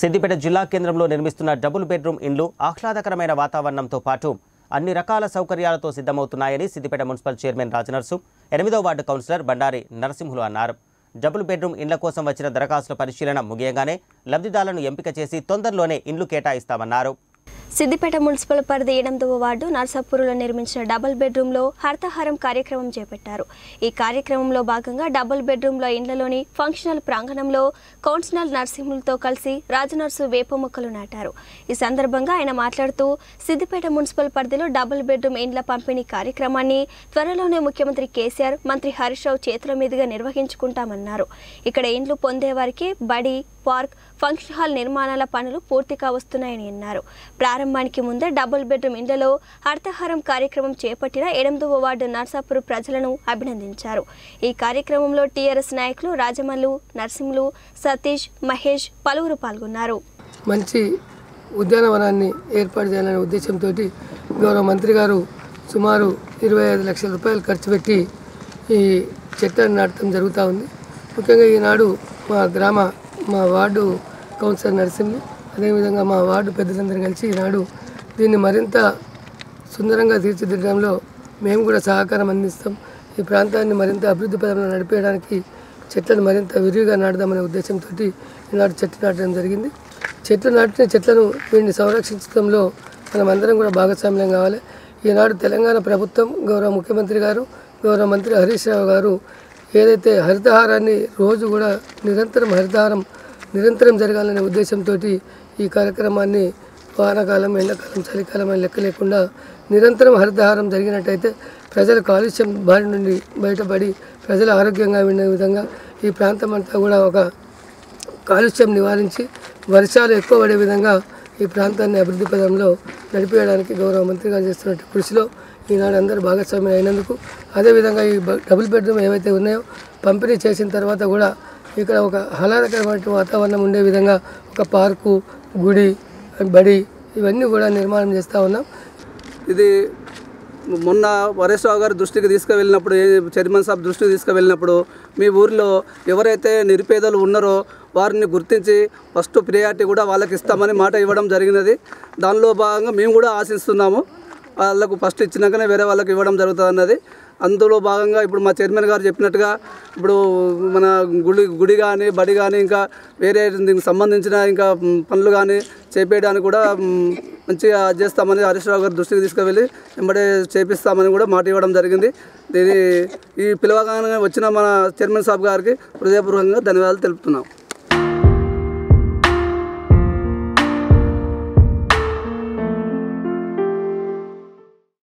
సిద్దిపేట జిల్లా కేంద్రంలో నిర్మిస్తున్న డబుల్ బెడ్రూమ్ ఇండ్లు ఆహ్లాదకరమైన వాతావరణంతో పాటు అన్ని రకాల సౌకర్యాలతో సిద్ధమవుతున్నాయని సిద్దిపేట మున్సిపల్ చైర్మన్ రాజనర్సు ఎనిమిదో వార్డు కౌన్సిలర్ బండారి నరసింహులు అన్నారు డబుల్ బెడ్రూమ్ ఇండ్ల కోసం వచ్చిన దరఖాస్తుల పరిశీలన ముగియగానే లబ్ధిదారులను ఎంపిక చేసి తొందరలోనే ఇండ్లు కేటాయిస్తామన్నారు సిద్దిపేట మున్సిపల్ పరిధి ఎనిమిదవ వార్డు నర్సాపూర్లో నిర్మించిన డబుల్ బెడ్రూమ్లో హర్తహారం కార్యక్రమం చేపట్టారు ఈ కార్యక్రమంలో భాగంగా డబుల్ బెడ్రూమ్లో ఇండ్లలోని ఫంక్షనల్ ప్రాంగణంలో కౌన్సిలర్ నర్సింహులతో కలిసి రాజనర్సు వేప మొక్కలు నాటారు ఈ సందర్భంగా ఆయన మాట్లాడుతూ సిద్దిపేట మున్సిపల్ పరిధిలో డబుల్ బెడ్రూమ్ ఇండ్ల పంపిణీ కార్యక్రమాన్ని త్వరలోనే ముఖ్యమంత్రి కేసీఆర్ మంత్రి హరీష్ రావు చేతుల మీదుగా నిర్వహించుకుంటామన్నారు ఇక్కడ ఇండ్లు పొందేవారికి బడి పార్క్ ఫంక్షన్ హాల్ నిర్మాణాల పనులు పూర్తిగా వస్తున్నాయని అన్నారు ప్రారంభానికి ముందే డబుల్ బెడ్రూమ్ ఇండ్లలో హర్తహారం కార్యక్రమం చేపట్టిన ఎనిమిదవ వార్డు నర్సాపూర్ ప్రజలను అభినందించారు ఈ కార్యక్రమంలో టీఆర్ఎస్ నాయకులు రాజమల్లు నర్సింహులు సతీష్ మహేష్ పలువురు పాల్గొన్నారు మంచి ఉద్యానవనాన్ని ఏర్పాటు చేయాలనే ఉద్దేశంతో గౌరవ మంత్రి గారు సుమారు ఇరవై ఐదు లక్షల రూపాయలు ఖర్చు పెట్టి ఈ చెట్లను నాటడం జరుగుతూ ఉంది ముఖ్యంగా ఈనాడు మా గ్రామ మా వార్డు కౌన్సిలర్ నరసింహి అదేవిధంగా మా వార్డు పెద్దలందరూ కలిసి ఈనాడు దీన్ని మరింత సుందరంగా తీర్చిదిద్దడంలో మేము కూడా సహకారం అందిస్తాం ఈ ప్రాంతాన్ని మరింత అభివృద్ధి పదంలో నడిపేయడానికి చెట్లను మరింత విరివిగా నాటుదామనే ఉద్దేశంతో ఈనాడు చెట్లు నాటడం జరిగింది చెట్లు నాటిన చెట్లను వీటిని సంరక్షించడంలో మనం అందరం కూడా భాగస్వామ్యం కావాలి ఈనాడు తెలంగాణ ప్రభుత్వం గౌరవ ముఖ్యమంత్రి గారు గౌరవ మంత్రి హరీష్ రావు గారు ఏదైతే హరితహారాన్ని రోజు కూడా నిరంతరం హరితహారం నిరంతరం జరగాలనే ఉద్దేశంతో ఈ కార్యక్రమాన్ని వానాకాలం ఎండాకాలం చలికాలం అని లెక్క లేకుండా నిరంతరం హరితహారం జరిగినట్టయితే ప్రజల కాలుష్యం బారి నుండి బయటపడి ప్రజలు ఆరోగ్యంగా ఉండే విధంగా ఈ ప్రాంతం అంతా కూడా ఒక కాలుష్యం నివారించి వర్షాలు ఎక్కువ పడే విధంగా ఈ ప్రాంతాన్ని అభివృద్ధి పదంలో నడిపేయడానికి గౌరవ మంత్రి గారు చేస్తున్న కృషిలో ఈనాడు అందరూ భాగస్వామ్యం అయినందుకు అదేవిధంగా ఈ బ- డబుల్ బెడ్రూమ్ ఏవైతే ఉన్నాయో పంపిణీ చేసిన తర్వాత కూడా ఇక్కడ ఒక ఆహ్లాదకరమైన వాతావరణం ఉండే విధంగా ఒక పార్కు గుడి బడి ఇవన్నీ కూడా నిర్మాణం చేస్తూ ఉన్నాం ఇది మొన్న హరీష్ రావు గారి దృష్టికి తీసుకువెళ్ళినప్పుడు ఏ- చైర్మన్ సాబ్ దృష్టికి తీసుకువెళ్ళినప్పుడు మీ ఊరిలో ఎవరైతే నిరుపేదలు ఉన్నారో వారిని గుర్తించి ఫస్ట్ ప్రియారిటీ కూడా వాళ్ళకి ఇస్తామని మాట ఇవ్వడం జరిగినది దానిలో భాగంగా మేము కూడా ఆశిస్తున్నాము వాళ్ళకు ఫస్ట్ ఇచ్చినాకనే వేరే వాళ్ళకి ఇవ్వడం జరుగుతుంది అన్నది అందులో భాగంగా ఇప్పుడు మా చైర్మన్ గారు చెప్పినట్టుగా ఇప్పుడు మన గుడి గుడి కానీ బడి కానీ ఇంకా వేరే దీనికి సంబంధించిన ఇంకా మ్, పనులు కానీ చేపేయడానికి కూడా మ్, మంచిగా చేస్తామని హరీష్ రావు గారి దృష్టికి తీసుకువెళ్ళి వెంబడే చేపిస్తామని కూడా మాట ఇవ్వడం జరిగింది దీని ఈ పిలవగానే వచ్చిన మన చైర్మన్ సాబ్ గారికి హృదయపూర్వకంగా ధన్యవాదాలు తెలుపుతున్నాం